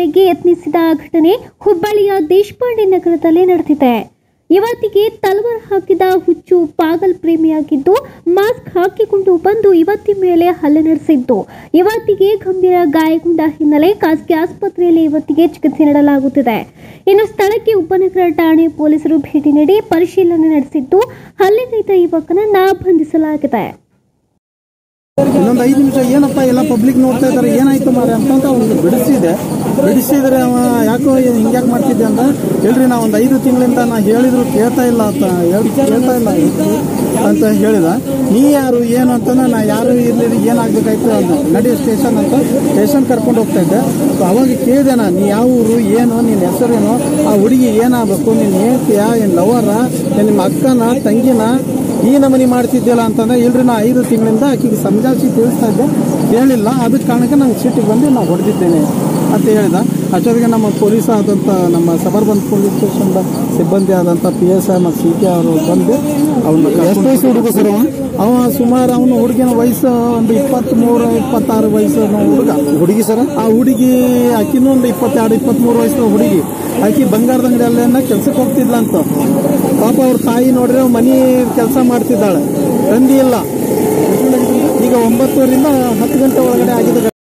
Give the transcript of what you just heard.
ಹತ್ಯೆಗೆ ಯತ್ನಿಸಿದ ಘಟನೆ ಹುಬ್ಬಳ್ಳಿಯ ದೇಶಪಾಂಡೆ ನಗರದಲ್ಲಿ ನಡೆದಿದೆ ಯುವತಿಗೆ ತಲವಾರ್ ಹಾಕಿದ ಹುಚ್ಚು ಪಾಗಲ್ ಪ್ರೇಮಿಯಾಗಿದ್ದು ಮಾಸ್ಕ್ ಹಾಕಿಕೊಂಡು ಬಂದು ಯುವತಿ ಮೇಲೆ ಹಲ್ಲೆ ನಡೆಸಿದ್ದು ಯುವತಿಗೆ ಗಂಭೀರ ಗಾಯಗೊಂಡ ಹಿನ್ನೆಲೆ ಖಾಸಗಿ ಆಸ್ಪತ್ರೆಯಲ್ಲಿ ಯುವತಿಗೆ ಚಿಕಿತ್ಸೆ ನೀಡಲಾಗುತ್ತಿದೆ ಇನ್ನು ಸ್ಥಳಕ್ಕೆ ಉಪನಗರ ಠಾಣೆ ಪೊಲೀಸರು ಭೇಟಿ ನೀಡಿ ಪರಿಶೀಲನೆ ನಡೆಸಿದ್ದು ಹಲ್ಲೆಗೈದ ಯುವಕನನ್ನ ಬಂಧಿಸಲಾಗಿದೆ ಇನ್ನೊಂದು ಐದು ನಿಮಿಷ ಏನಪ್ಪ ಎಲ್ಲ ಪಬ್ಲಿಕ್ ನೋಡ್ತಾ ಇದ್ದಾರೆ ಏನಾಯ್ತು ಮಾರೆ ಅಂತ ಅವ್ನಿಗೆ ಬಿಡಿಸಿದೆ ಬಿಡಿಸಿದ್ರೆ ಅವ ಯಾಕೋ ಹಿಂಗ್ಯಾಕೆ ಮಾಡ್ತಿದ್ದೆ ಅಂತ ಹೇಳ್ರಿ ನಾ ಒಂದು ಐದು ತಿಂಗಳಿಂದ ನಾ ಹೇಳಿದ್ರು ಕೇಳ್ತಾ ಇಲ್ಲ ಅಂತ ಹೇಳಿ ಕೇಳ್ತಾ ಇಲ್ಲ ಅಂತ ಹೇಳಿದ ನೀ ಯಾರು ಏನು ಅಂತ ನಾ ಯಾರು ಇರ್ಲಿ ಏನಾಗಬೇಕಾಯ್ತು ಅಂತ ನಡಿ ಸ್ಟೇಷನ್ ಅಂತ ಸ್ಟೇಷನ್ ಕರ್ಕೊಂಡು ಹೋಗ್ತಾ ಇದ್ದೆ ಸೊ ಅವಾಗ ಕೇಳಿದೆ ನಾ ನೀ ಯಾವ ಊರು ಏನು ನಿನ್ನ ಹೆಸರೇನು ಆ ಹುಡುಗಿ ಏನಾಗಬೇಕು ನೀನು ಹೇಳ್ತೀಯಾ ಏನು ಲವರ ನಿಮ್ಮ ಅಕ್ಕನ ತಂಗಿನ ಈ ನಮನಿ ಮಾಡ್ತಿದ್ದಿಲ್ಲ ಅಂತಂದ್ರೆ ಇಲ್ರಿ ನಾ ಐದು ತಿಂಗಳಿಂದ ಆಕೆಗೆ ಸಮಜಾಯಿಸಿ ತಿಳಿಸ್ತಾ ಇದ್ದೆ ಹೇಳಿಲ್ಲ ಅದಕ್ಕೆ ಕಾರಣಕ್ಕೆ ನಂಗೆ ಸಿಟ್ಟಿಗೆ ಬಂದು ನಾವು ಹೊಡೆದಿದ್ದೇನೆ ಅಂತ ಹೇಳಿದ ಅಷ್ಟೊತ್ತಿಗೆ ನಮ್ಮ ಪೊಲೀಸ್ ಆದಂಥ ನಮ್ಮ ಸಬರ್ಬನ್ ಪೊಲೀಸ್ ಸ್ಟೇಷನ್ ಸಿಬ್ಬಂದಿ ಆದಂಥ ಪಿ ಎಸ್ ಐ ಮತ್ತು ಸಿ ಪಿ ಅವರು ಬಂದು ಅವನ್ನ ಎಷ್ಟು ವಯಸ್ಸು ಹುಡುಗ ಸರ್ ಅವ ಅವ ಸುಮಾರು ಅವನು ಹುಡುಗಿನ ವಯಸ್ಸು ಒಂದು ಇಪ್ಪತ್ತ್ಮೂರು ಇಪ್ಪತ್ತಾರು ವಯಸ್ಸು ಹುಡುಗ ಹುಡುಗಿ ಸರ್ ಆ ಹುಡುಗಿ ಆಕಿನೂ ಒಂದು ಇಪ್ಪತ್ತೆರಡು ಇಪ್ಪತ್ತ್ಮೂರು ವಯಸ್ಸು ಹುಡುಗಿ ಆಕಿ ಬಂಗಾರದ ಅಂಗಡಿಯಲ್ಲೇನ ಕೆಲ್ಸಕ್ಕೆ ಹೋಗ್ತಿದ್ಲ ಅಂತ ಪಾಪ ಅವ್ರ ತಾಯಿ ನೋಡ್ರೆ ಮನಿ ಕೆಲಸ ಮಾಡ್ತಿದ್ದಾಳೆ ತಂದಿ ಇಲ್ಲ ಈಗ ಒಂಬತ್ತುವರಿಂದ ಹತ್ತು ಗಂಟೆ ಒಳಗಡೆ ಆಗಿದೆ